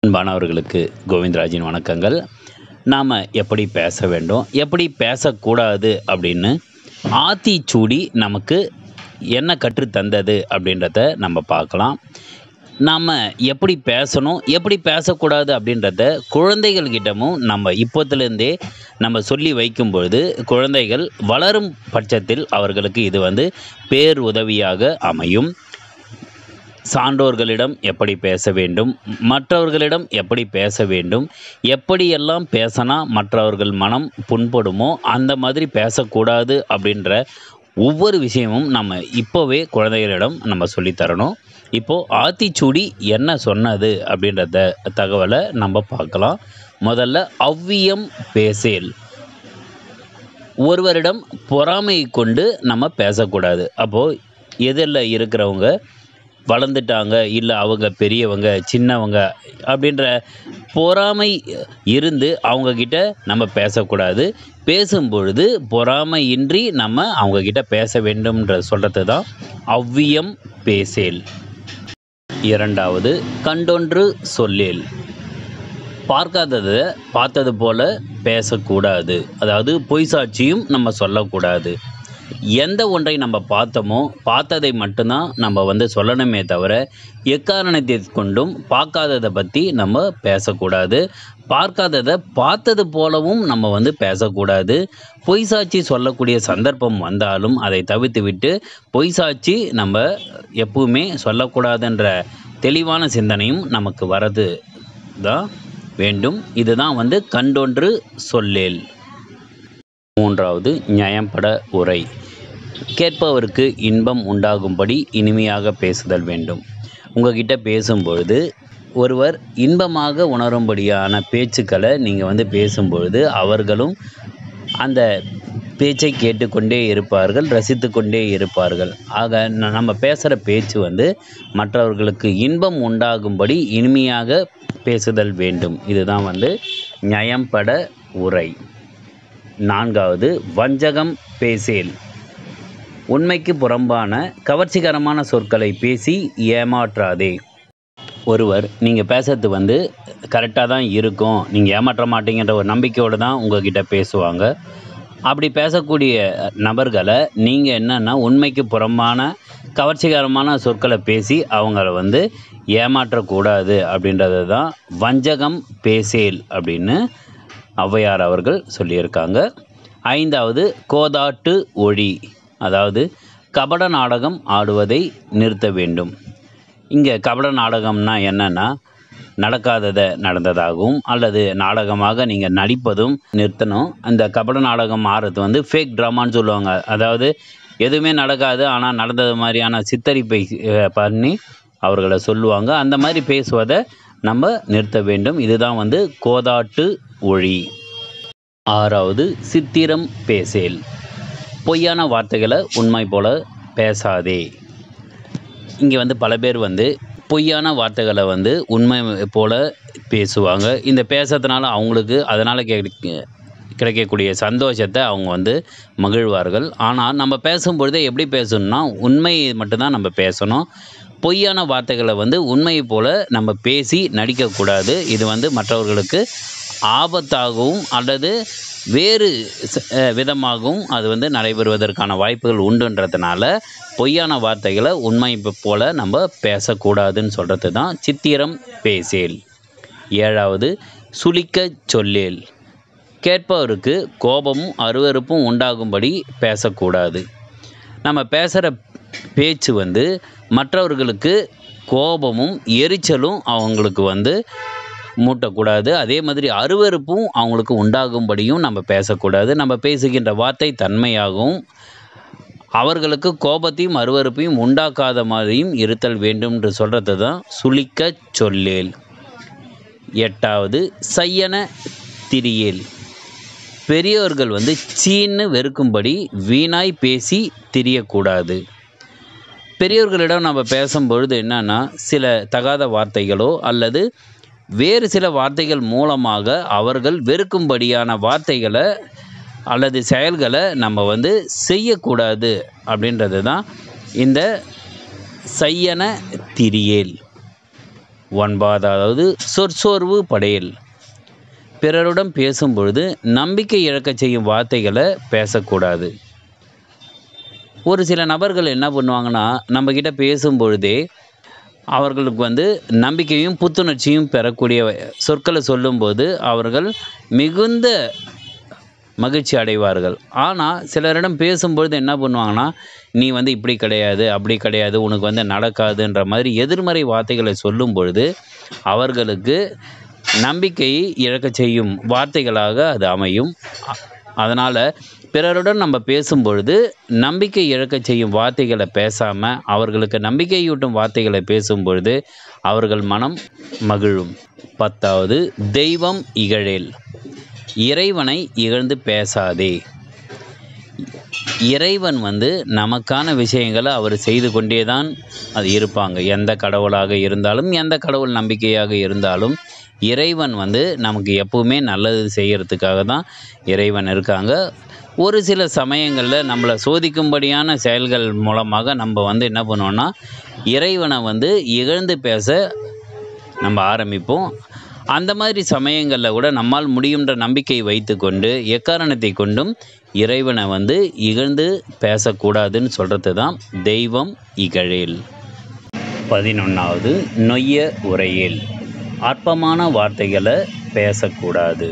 அன்பானவர்களுக்கு கோவிந்தராஜின் வணக்கங்கள் நாம் எப்படி பேச வேண்டும் எப்படி பேசக்கூடாது அப்படின்னு ஆத்திச்சூடி நமக்கு என்ன கற்றுத்தந்தது அப்படின்றத நம்ம பார்க்கலாம் நாம் எப்படி பேசணும் எப்படி பேசக்கூடாது அப்படின்றத குழந்தைகள்கிட்டமும் நம்ம இப்போத்துலேருந்தே நம்ம சொல்லி வைக்கும் பொழுது குழந்தைகள் வளரும் பட்சத்தில் அவர்களுக்கு இது வந்து பேர் உதவியாக அமையும் சான்றோர்களிடம் எப்படி பேச வேண்டும் மற்றவர்களிடம் எப்படி பேச வேண்டும் எப்படியெல்லாம் பேசினா மற்றவர்கள் மனம் புண்படுமோ அந்த மாதிரி பேசக்கூடாது அப்படின்ற ஒவ்வொரு விஷயமும் நம்ம இப்போவே குழந்தைகளிடம் நம்ம சொல்லித்தரணும் இப்போது ஆத்திச்சூடி என்ன சொன்னது அப்படின்றத தகவலை நம்ம பார்க்கலாம் முதல்ல அவ்வியம் பேசேல் ஒருவரிடம் பொறாமை கொண்டு நம்ம பேசக்கூடாது அப்போது எதிரில் இருக்கிறவங்க வளர்ந்துட்டாங்க இல்லை அவங்க பெரியவங்க சின்னவங்க அப்படின்ற பொறாமை இருந்து அவங்கக்கிட்ட நம்ம பேசக்கூடாது பேசும்பொழுது பொறாமையின்றி நம்ம அவங்கக்கிட்ட பேச வேண்டும்ன்ற சொல்கிறது தான் அவ்வியம் பேசேல் இரண்டாவது கண்டொன்று சொல்லேல் பார்க்காததை பார்த்தது போல பேசக்கூடாது அதாவது பொய் சாட்சியும் நம்ம சொல்லக்கூடாது எந்த ஒன்றை நம்ம பார்த்தோமோ பார்த்ததை மட்டும்தான் நம்ம வந்து சொல்லணுமே தவிர எக்காரணத்தை கொண்டும் பார்க்காததை பற்றி நம்ம பேசக்கூடாது பார்க்காததை பார்த்தது போலவும் நம்ம வந்து பேசக்கூடாது பொய் சாட்சி சொல்லக்கூடிய சந்தர்ப்பம் வந்தாலும் அதை தவிர்த்து விட்டு பொய் சாட்சி நம்ம எப்பவுமே சொல்லக்கூடாதுன்ற தெளிவான சிந்தனையும் நமக்கு வரது தான் வேண்டும் இதுதான் வந்து கண்டொன்று சொல்லேல் மூன்றாவது நியாயம்பட உரை கேட்பவருக்கு இன்பம் உண்டாகும்படி இனிமையாக பேசுதல் வேண்டும் உங்ககிட்ட பேசும்பொழுது ஒருவர் இன்பமாக உணரும்படியான பேச்சுக்களை நீங்கள் வந்து பேசும்பொழுது அவர்களும் அந்த பேச்சை கேட்டுக்கொண்டே இருப்பார்கள் ரசித்து கொண்டே இருப்பார்கள் ஆக ந- நம்ம பேசுகிற பேச்சு வந்து மற்றவர்களுக்கு இன்பம் உண்டாகும்படி இனிமையாக பேசுதல் வேண்டும் இதுதான் வந்து நியாயம்பட உரை நான்காவது வஞ்சகம் பேசேல் உண்மைக்கு புறம்பான கவர்ச்சிகரமான சொற்களை பேசி ஏமாற்றாதே ஒருவர் நீங்கள் பேசுறது வந்து கரெக்டாக தான் இருக்கும் நீங்கள் ஏமாற்ற மாட்டீங்கன்ற ஒரு நம்பிக்கையோடு தான் உங்ககிட்ட பேசுவாங்க அப்படி பேசக்கூடிய நபர்களை நீங்கள் என்னென்னா உண்மைக்கு புறம்பான கவர்ச்சிகரமான சொற்களை பேசி அவங்கள வந்து ஏமாற்றக்கூடாது அப்படின்றது தான் வஞ்சகம் பேசேல் அப்படின்னு ஔவையார் அவர்கள் சொல்லியிருக்காங்க ஐந்தாவது கோதாட்டு ஒழி அதாவது கபட நாடகம் ஆடுவதை நிறுத்த வேண்டும் இங்கே கபட நாடகம்னா என்னன்னா நடக்காததை நடந்ததாகவும் அல்லது நாடகமாக நீங்கள் நடிப்பதும் நிறுத்தணும் அந்த கபட நாடகம் ஆடுறது வந்து ஃபேக் ட்ராமான்னு சொல்லுவாங்க அதாவது எதுவுமே நடக்காது ஆனால் நடந்தது மாதிரியான சித்தரிப்பை அஹ், பண்ணி அவர்களை சொல்லுவாங்க அந்த மாதிரி பேசுவதை நம்ம நிறுத்த வேண்டும் இதுதான் வந்து கோதாட்டு ஒழி ஆறாவது சித்திரம் பேசேல் பொய்யான வார்த்தைகளை உண்மை போல பேசாதே இங்கே வந்து பல பேர் வந்து பொய்யான வார்த்தைகளை வந்து உண்மை போல பேசுவாங்க இந்த பேசுறதுனால அவங்களுக்கு அதனால் கிடைக்க கிடைக்கக்கூடிய சந்தோஷத்தை அவங்க வந்து மகிழ்வார்கள் ஆனால் நம்ம பேசும்பொழுதே எப்படி பேசணும்னா உண்மையை மட்டும்தான் நம்ம பேசணும் பொய்யான வார்த்தைகளை வந்து உண்மையை போல நம்ம பேசி நடிக்கக்கூடாது இது வந்து மற்றவர்களுக்கு ஆபத்தாகவும் அல்லது வேறு ச- அஹ் விதமாகவும் அது வந்து நடைபெறுவதற்கான வாய்ப்புகள் உண்டுன்றதுனால பொய்யான வார்த்தைகளை உண்மை போல நம்ம பேசக்கூடாதுன்னு சொல்கிறது தான் சித்திரம் பேசேல் ஏழாவது சுளிக்கச் சொல்லேல் கேட்பவருக்கு கோபமும் அருவருப்பும் உண்டாகும்படி பேசக்கூடாது நம்ம பேசுகிற பேச்சு வந்து மற்றவர்களுக்கு கோபமும் எரிச்சலும் அவங்களுக்கு வந்து மூட்டக்கூடாது அதே மாதிரி அருவருப்பும் அவங்களுக்கு உண்டாகும்படியும் நம்ம பேசக்கூடாது நம்ம பேசுகின்ற வார்த்தை தன்மையாகவும் அவர்களுக்கு கோபத்தையும் அருவருப்பையும் உண்டாக்காத மாதிரியும் இருத்தல் வேண்டும் என்று சொல்கிறது தான் சுளிக்கச் சொல்லேல் எட்டாவது சையன திரியேல் பெரியோர்கள் வந்து சீன்னு வெறுக்கும்படி வீணாய் பேசி திரியக்கூடாது பெரியோர்களிடம் நம்ம பேசும்பொழுது என்னன்னா சில தகாத வார்த்தைகளோ அல்லது வேறு சில வார்த்தைகள் மூலமாக அவர்கள் வெறுக்கும்படியான வார்த்தைகளை அல்லது செயல்களை நம்ம வந்து செய்யக்கூடாது அப்படின்றது தான் இந்த சையன திரியேல் ஒன்பதாவது சொற்சோர்வு படையல் பிறருடன் பேசும்பொழுது நம்பிக்கை இழக்கச் செய்யும் வார்த்தைகளை பேசக்கூடாது ஒரு சில நபர்கள் என்ன பண்ணுவாங்கன்னா நம்மக்கிட்ட பேசும்பொழுதே அவர்களுக்கு வந்து நம்பிக்கையும் புத்துணர்ச்சியும் பெறக்கூடிய சொற்களை சொல்லும்போது அவர்கள் மிகுந்த மகிழ்ச்சி அடைவார்கள் ஆனால் சிலரிடம் பேசும்பொழுது என்ன பண்ணுவாங்கன்னா நீ வந்து இப்படி கிடையாது அப்படி கிடையாது உனக்கு வந்து நடக்காதுன்ற மாதிரி எதிர்மறை வார்த்தைகளை சொல்லும் பொழுது அவர்களுக்கு நம்பிக்கையை இழக்கச் செய்யும் வார்த்தைகளாக அது அமையும் அதனால் பிறருடன் நம்ம பேசும்பொழுது நம்பிக்கை இழக்கச் செய்யும் வார்த்தைகளை பேசாமல் அவர்களுக்கு நம்பிக்கையூட்டும் வார்த்தைகளை பேசும்பொழுது அவர்கள் மனம் மகிழும் பத்தாவது தெய்வம் இகழேல் இறைவனை இகழ்ந்து பேசாதே இறைவன் வந்து நமக்கான விஷயங்களை அவர் செய்து கொண்டே தான் அது இருப்பாங்க எந்த கடவுளாக இருந்தாலும் எந்த கடவுள் நம்பிக்கையாக இருந்தாலும் இறைவன் வந்து நமக்கு எப்பவுமே நல்லது செய்கிறதுக்காக தான் இறைவன் இருக்காங்க ஒரு சில சமயங்களில் நம்மளை சோதிக்கும்படியான செயல்கள் மூலமாக நம்ம வந்து என்ன பண்ணுவோம்னா இறைவனை வந்து இகழ்ந்து பேச நம்ம ஆரம்பிப்போம் அந்த மாதிரி சமயங்களில் கூட நம்மால் முடியுன்ற நம்பிக்கை வைத்துக்கொண்டு எக்காரணத்தை கொண்டும் இறைவனை வந்து இகழ்ந்து பேசக்கூடாதுன்னு சொல்கிறது தான் தெய்வம் இகழேல் பதினொன்றாவது நொய்ய உரையேல் அற்பமான வார்த்தைகளை பேசக்கூடாது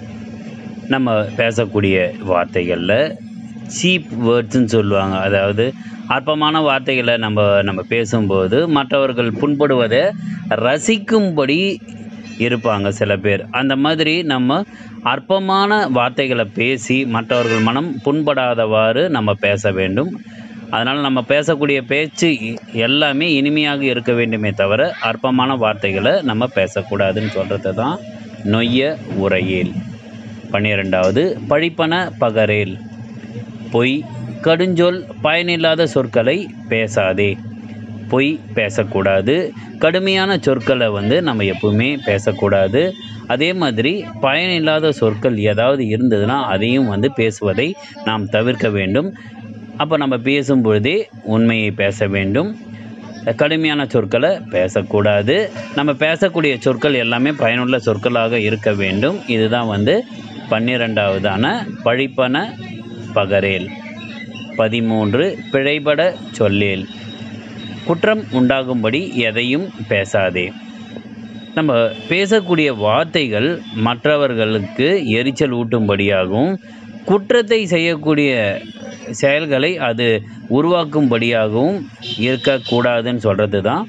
நம்ம பேசக்கூடிய வார்த்தைகளில் சீப் வேர்ட்ஸ்ன்னு சொல்லுவாங்க அதாவது அற்பமான வார்த்தைகளை நம்ம நம்ம பேசும்போது மற்றவர்கள் புண்படுவதை ரசிக்கும்படி இருப்பாங்க சில பேர் அந்த மாதிரி நம்ம அற்பமான வார்த்தைகளை பேசி மற்றவர்கள் மனம் புண்படாதவாறு நம்ம பேச வேண்டும் அதனால் நம்ம பேசக்கூடிய பேச்சு எல்லாமே இனிமையாக இருக்க வேண்டுமே தவிர அற்பமான வார்த்தைகளை நம்ம பேசக்கூடாதுன்னு சொல்கிறது தான் நொய்ய உரையேல் பன்னிரெண்டாவது பழிப்பன பகரேல் பொய் கடுஞ்சொல் பயனில்லாத சொற்களை பேசாதே பொய் பேசக்கூடாது கடுமையான சொற்களை வந்து நம்ம எப்பவுமே பேசக்கூடாது அதே மாதிரி பயனில்லாத சொற்கள் ஏதாவது இருந்ததுன்னா அதையும் வந்து பேசுவதை நாம் தவிர்க்க வேண்டும் அப்போ நம்ம பேசும் பொழுதே உண்மையை பேச வேண்டும் கடுமையான சொற்களை பேசக்கூடாது நம்ம பேசக்கூடிய சொற்கள் எல்லாமே பயனுள்ள சொற்களாக இருக்க வேண்டும் இதுதான் வந்து பன்னிரெண்டாவதான பழிப்பன பகரேல் பதிமூன்று பிழைபட சொல்லேல் குற்றம் உண்டாகும்படி எதையும் பேசாதே நம்ம பேசக்கூடிய வார்த்தைகள் மற்றவர்களுக்கு எரிச்சல் ஊட்டும்படியாகவும் குற்றத்தை செய்யக்கூடிய செயல்களை அது உருவாக்கும்படியாகவும் இருக்கக்கூடாதுன்னு சொல்கிறது தான்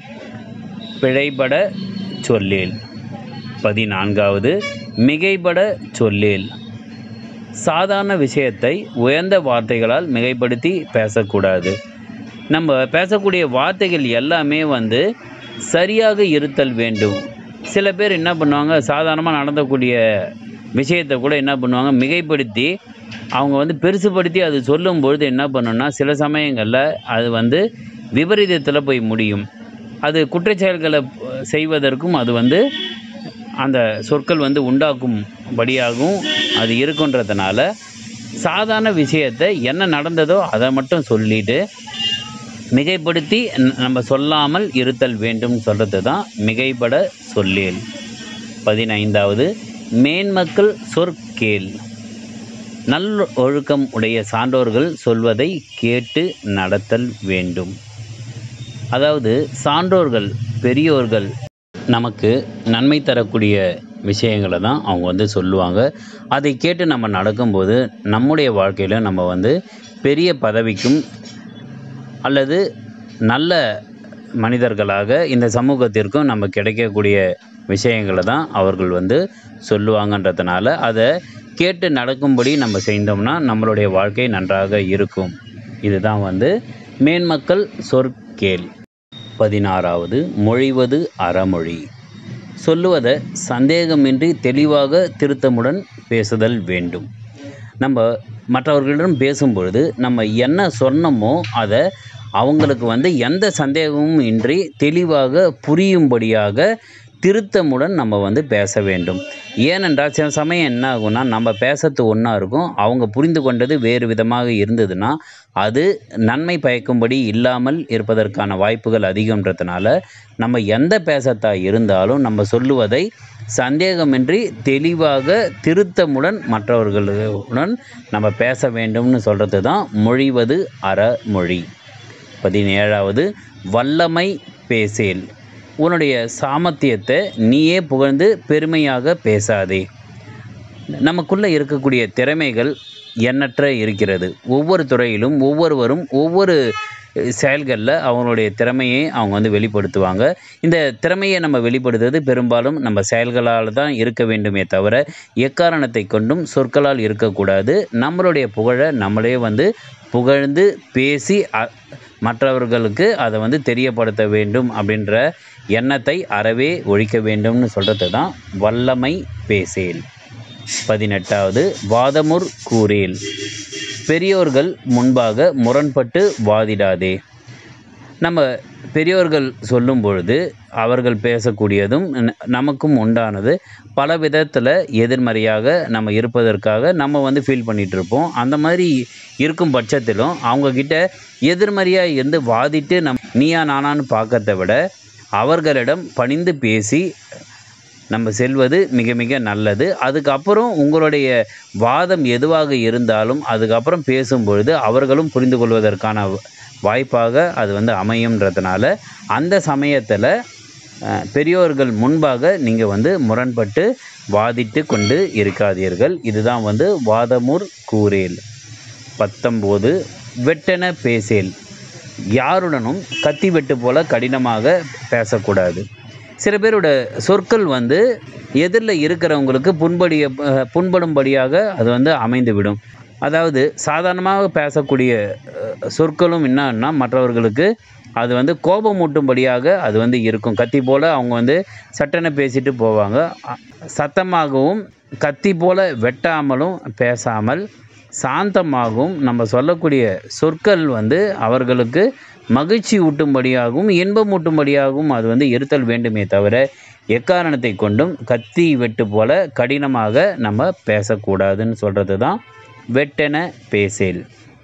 பிழைபட சொல்லேல் பதினான்காவது மிகைபட சொல்லேல் சாதாரண விஷயத்தை உயர்ந்த வார்த்தைகளால் மிகைப்படுத்தி பேசக்கூடாது நம்ம பேசக்கூடிய வார்த்தைகள் எல்லாமே வந்து சரியாக இருத்தல் வேண்டும் சில பேர் என்ன பண்ணுவாங்க சாதாரணமாக நடந்தக்கூடிய விஷயத்தை கூட என்ன பண்ணுவாங்க மிகைப்படுத்தி அவங்க வந்து பெருசுப்படுத்தி அது சொல்லும்பொழுது என்ன பண்ணுன்னா சில சமயங்களில் அது வந்து விபரீதத்தில் போய் முடியும் அது குற்றச்செயல்களை செய்வதற்கும் அது வந்து அந்த சொற்கள் வந்து உண்டாக்கும்படியாகவும் அது இருக்குன்றதுனால சாதாரண விஷயத்தை என்ன நடந்ததோ அதை மட்டும் சொல்லிட்டு மிகைப்படுத்தி ந- நம்ம சொல்லாமல் இருத்தல் வேண்டும் சொல்கிறது தான் மிகைப்பட சொல்லேல் பதினைந்தாவது மேன்மக்கள் சொற்கேள் நல் ஒழுக்கம் உடைய சான்றோர்கள் சொல்வதை கேட்டு நடத்தல் வேண்டும் அதாவது சான்றோர்கள் பெரியோர்கள் நமக்கு நன்மை தரக்கூடிய விஷயங்களை தான் அவங்க வந்து சொல்லுவாங்க அதை கேட்டு நம்ம நடக்கும்போது நம்முடைய வாழ்க்கையில் நம்ம வந்து பெரிய பதவிக்கும் அல்லது நல்ல மனிதர்களாக இந்த சமூகத்திற்கும் நம்ம கிடைக்கக்கூடிய விஷயங்களை தான் அவர்கள் வந்து சொல்லுவாங்கன்றதுனால அதை கேட்டு நடக்கும்படி நம்ம செய்தோம்னா நம்மளுடைய வாழ்க்கை நன்றாக இருக்கும் இதுதான் வந்து மேன்மக்கள் சொற்கேள் பதினாறாவது மொழிவது அறமொழி சொல்லுவதை சந்தேகமின்றி தெளிவாக திருத்தமுடன் பேசுதல் வேண்டும் நம்ம மற்றவர்களிடம் பேசும்பொழுது நம்ம என்ன சொன்னோமோ அதை அவங்களுக்கு வந்து எந்த சந்தேகமும் இன்றி தெளிவாக புரியும்படியாக திருத்தமுடன் நம்ம வந்து பேச வேண்டும் ஏனென்றால் சில சமயம் என்ன ஆகும்னா நம்ம பேசுறது ஒன்றா இருக்கும் அவங்க புரிந்து கொண்டது வேறு விதமாக இருந்ததுன்னா அது நன்மை பயக்கும்படி இல்லாமல் இருப்பதற்கான வாய்ப்புகள் அதிகன்றதுனால நம்ம எந்த பேசத்தா இருந்தாலும் நம்ம சொல்லுவதை சந்தேகமின்றி தெளிவாக திருத்தமுடன் மற்றவர்களுடன் நம்ம பேச வேண்டும்னு சொல்கிறது தான் மொழிவது அறமொழி பதினேழாவது வல்லமை பேசேல் உன்னுடைய சாமர்த்தியத்தை நீயே புகழ்ந்து பெருமையாக பேசாதே நமக்குள்ளே இருக்கக்கூடிய திறமைகள் எண்ணற்ற இருக்கிறது ஒவ்வொரு துறையிலும் ஒவ்வொருவரும் ஒவ்வொரு செயல்களில் அவங்களுடைய திறமையை அவங்க வந்து வெளிப்படுத்துவாங்க இந்த திறமையை நம்ம வெளிப்படுத்துறது பெரும்பாலும் நம்ம செயல்களால் தான் இருக்க வேண்டுமே தவிர எக்காரணத்தை கொண்டும் சொற்களால் இருக்கக்கூடாது நம்மளுடைய புகழை நம்மளே வந்து புகழ்ந்து பேசி அ- மற்றவர்களுக்கு அதை வந்து தெரியப்படுத்த வேண்டும் அப்படின்ற எண்ணத்தை அறவே ஒழிக்க வேண்டும்னு சொல்கிறது தான் வல்லமை பேசேல் பதினெட்டாவது வாதமுர் கூறேல் பெரியோர்கள் முன்பாக முரண்பட்டு வாதிடாதே நம்ம பெரியோர்கள் சொல்லும் பொழுது அவர்கள் பேசக்கூடியதும் ந- நமக்கும் உண்டானது பல விதத்தில் எதிர்மறையாக நம்ம இருப்பதற்காக நம்ம வந்து ஃபீல் பண்ணிகிட்டு இருப்போம் அந்த மாதிரி இருக்கும் பட்சத்திலும் அவங்கக்கிட்ட எதிர்மறையாக இருந்து வாதிட்டு நம் நீயா நானான்னு பார்க்கறத விட அவர்களிடம் பணிந்து பேசி நம்ம செல்வது மிக மிக நல்லது அதுக்கப்புறம் உங்களுடைய வாதம் எதுவாக இருந்தாலும் அதுக்கப்புறம் பேசும்பொழுது அவர்களும் புரிந்து கொள்வதற்கான வாய்ப்பாக அது வந்து அமையும்ன்றதுனால அந்த சமயத்தில் அஹ், பெரியோர்கள் முன்பாக நீங்கள் வந்து முரண்பட்டு வாதிட்டு கொண்டு இருக்காதீர்கள் இதுதான் வந்து வாதமுர் கூறேல் பத்தொம்போது வெட்டென பேசேல் யாருடனும் கத்தி வெட்டு போல கடினமாக பேசக்கூடாது சில பேரோட சொற்கள் வந்து எதிரில் இருக்கிறவங்களுக்கு புண்படிய அஹ், புண்படும்படியாக அது வந்து அமைந்து விடும் அதாவது சாதாரணமாக பேசக்கூடிய அஹ், சொற்களும் என்னன்னா மற்றவர்களுக்கு அது வந்து கோபமூட்டும்படியாக அது வந்து இருக்கும் கத்தி போல் அவங்க வந்து சட்டென பேசிட்டு போவாங்க அ- சத்தமாகவும் கத்தி போல வெட்டாமலும் பேசாமல் சாந்தமாகவும் நம்ம சொல்லக்கூடிய சொற்கள் வந்து அவர்களுக்கு மகிழ்ச்சி ஊட்டும்படியாகவும் இன்பமூட்டும்படியாகவும் அது வந்து இருத்தல் வேண்டுமே தவிர எக்காரணத்தை கொண்டும் கத்தி வெட்டு போல கடினமாக நம்ம பேசக்கூடாதுன்னு சொல்கிறது தான் வெட்டென பேசேல்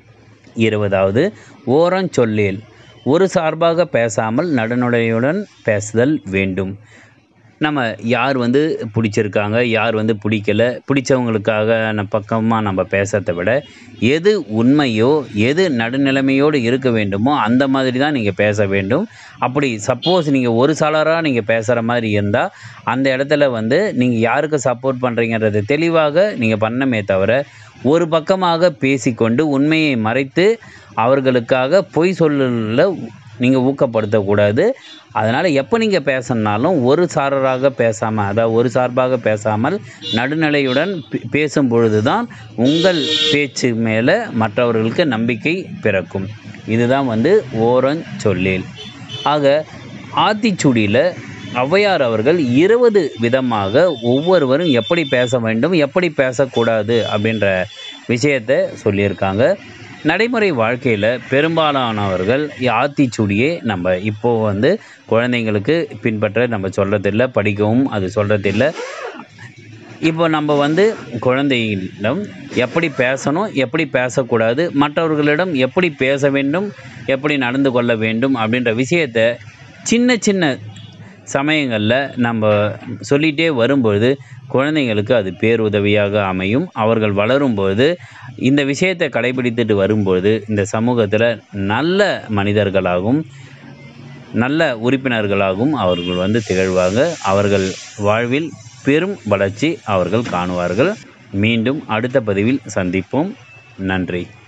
இருபதாவது ஓரஞ்சொல்லேல் ஒரு சார்பாக பேசாமல் நடுநிலையுடன் பேசுதல் வேண்டும் நம்ம யார் வந்து பிடிச்சிருக்காங்க யார் வந்து பிடிக்கல பிடிச்சவங்களுக்காக நம்ம பக்கமாக நம்ம பேசுறதை விட எது உண்மையோ எது நடுநிலைமையோடு இருக்க வேண்டுமோ அந்த மாதிரி தான் நீங்கள் பேச வேண்டும் அப்படி சப்போஸ் நீங்கள் ஒரு சாளராக நீங்கள் பேசுகிற மாதிரி இருந்தால் அந்த இடத்துல வந்து நீங்கள் யாருக்கு சப்போர்ட் பண்ணுறீங்கன்றது தெளிவாக நீங்கள் பண்ணமே தவிர ஒரு பக்கமாக பேசிக்கொண்டு உண்மையை மறைத்து அவர்களுக்காக பொய் சொல்லல நீங்கள் ஊக்கப்படுத்தக்கூடாது அதனால் எப்போ நீங்கள் பேசணுனாலும் ஒரு சாரராக பேசாமல் அதாவது ஒரு சார்பாக பேசாமல் நடுநிலையுடன் பே- பேசும் பொழுது தான் உங்கள் பேச்சு மேலே மற்றவர்களுக்கு நம்பிக்கை பிறக்கும் இதுதான் வந்து ஓரஞ்சொல்லேல் ஆக ஆத்திச்சூடியில் ஔவையார் அவர்கள் இருபது விதமாக ஒவ்வொருவரும் எப்படி பேச வேண்டும் எப்படி பேசக்கூடாது அப்படின்ற விஷயத்தை சொல்லியிருக்காங்க நடைமுறை வாழ்க்கையில் பெரும்பாலானவர்கள் ஆத்திச்சூடியே நம்ம இப்போது வந்து குழந்தைங்களுக்கு பின்பற்ற நம்ம சொல்கிறதில்ல படிக்கவும் அது சொல்கிறதில்ல இப்போ நம்ம வந்து குழந்தைகளிடம் எப்படி பேசணும் எப்படி பேசக்கூடாது மற்றவர்களிடம் எப்படி பேச வேண்டும் எப்படி நடந்து கொள்ள வேண்டும் அப்படின்ற விஷயத்தை சின்ன சின்ன சமயங்களில் நம்ம சொல்லிகிட்டே வரும்பொழுது குழந்தைங்களுக்கு அது பேருதவியாக அமையும் அவர்கள் வளரும்போது இந்த விஷயத்தை கடைபிடித்துட்டு வரும்பொழுது இந்த சமூகத்தில் நல்ல மனிதர்களாகவும் நல்ல உறுப்பினர்களாகவும் அவர்கள் வந்து திகழ்வாங்க அவர்கள் வாழ்வில் பெரும் வளர்ச்சி அவர்கள் காணுவார்கள் மீண்டும் அடுத்த பதிவில் சந்திப்போம் நன்றி